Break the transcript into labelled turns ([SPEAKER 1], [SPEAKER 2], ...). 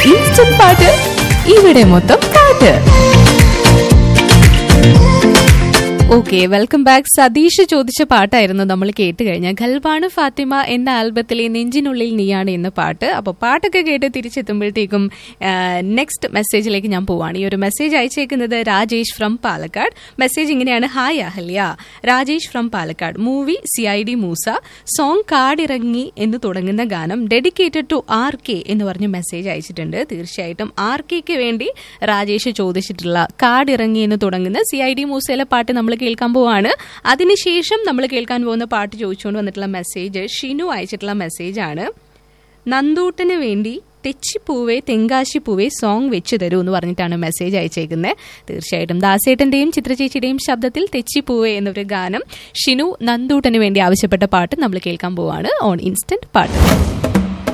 [SPEAKER 1] instant പാട്ട് ഇവിടെ മൊത്തം പാട്ട് ഓക്കെ വെൽക്കം ബാക്ക് സതീഷ് ചോദിച്ച പാട്ടായിരുന്നു നമ്മൾ കേട്ട് കഴിഞ്ഞാൽ ഖൽബാണ് ഫാത്തിമ എന്ന ആൽബത്തിലെ നെഞ്ചിനുള്ളിൽ നീയാണ് എന്ന പാട്ട് അപ്പോൾ പാട്ടൊക്കെ കേട്ട് തിരിച്ചെത്തുമ്പോഴത്തേക്കും നെക്സ്റ്റ് മെസ്സേജിലേക്ക് ഞാൻ പോവാണ് ഈ ഒരു മെസ്സേജ് അയച്ചേക്കുന്നത് രാജേഷ് ഫ്രം പാലക്കാട് മെസ്സേജ് ഇങ്ങനെയാണ് hi Ahalya Rajesh from Palakkad movie C I D Moosa song കാടിറങ്ങി എന്ന് തുടങ്ങുന്ന ഗാനം ഡെഡിക്കേറ്റഡ് ടു ആർ കെ എന്ന് പറഞ്ഞ് മെസ്സേജ് അയച്ചിട്ടുണ്ട് തീർച്ചയായിട്ടും ആർ കെക്ക് വേണ്ടി രാജേഷ് ചോദിച്ചിട്ടുള്ള കാടിറങ്ങി എന്ന് തുടങ്ങുന്ന സി ഐ ഡി മൂസയിലെ പാട്ട് നമ്മൾ കേൾക്കാൻ പോവാണ് അതിനുശേഷം നമ്മൾ കേൾക്കാൻ പോകുന്ന പാട്ട് ചോദിച്ചുകൊണ്ട് വന്നിട്ടുള്ള മെസ്സേജ് ഷിനു അയച്ചിട്ടുള്ള മെസ്സേജാണ് നന്ദൂട്ടന് വേണ്ടി തെച്ചിപ്പൂവേ തെങ്കാശിപ്പൂവേ സോങ് വെച്ച് തരൂ എന്ന് പറഞ്ഞിട്ടാണ് മെസ്സേജ് അയച്ചേക്കുന്നത് തീർച്ചയായിട്ടും ദാസേട്ടന്റെയും ചിത്രചേച്ചിയുടെയും ശബ്ദത്തിൽ തെച്ചിപ്പൂവേ എന്നൊരു ഗാനം ഷിനു നന്ദൂട്ടന് വേണ്ടി ആവശ്യപ്പെട്ട പാട്ട് നമ്മൾ കേൾക്കാൻ പോവാണ് ഓൺ ഇൻസ്റ്റന്റ് പാട്ട്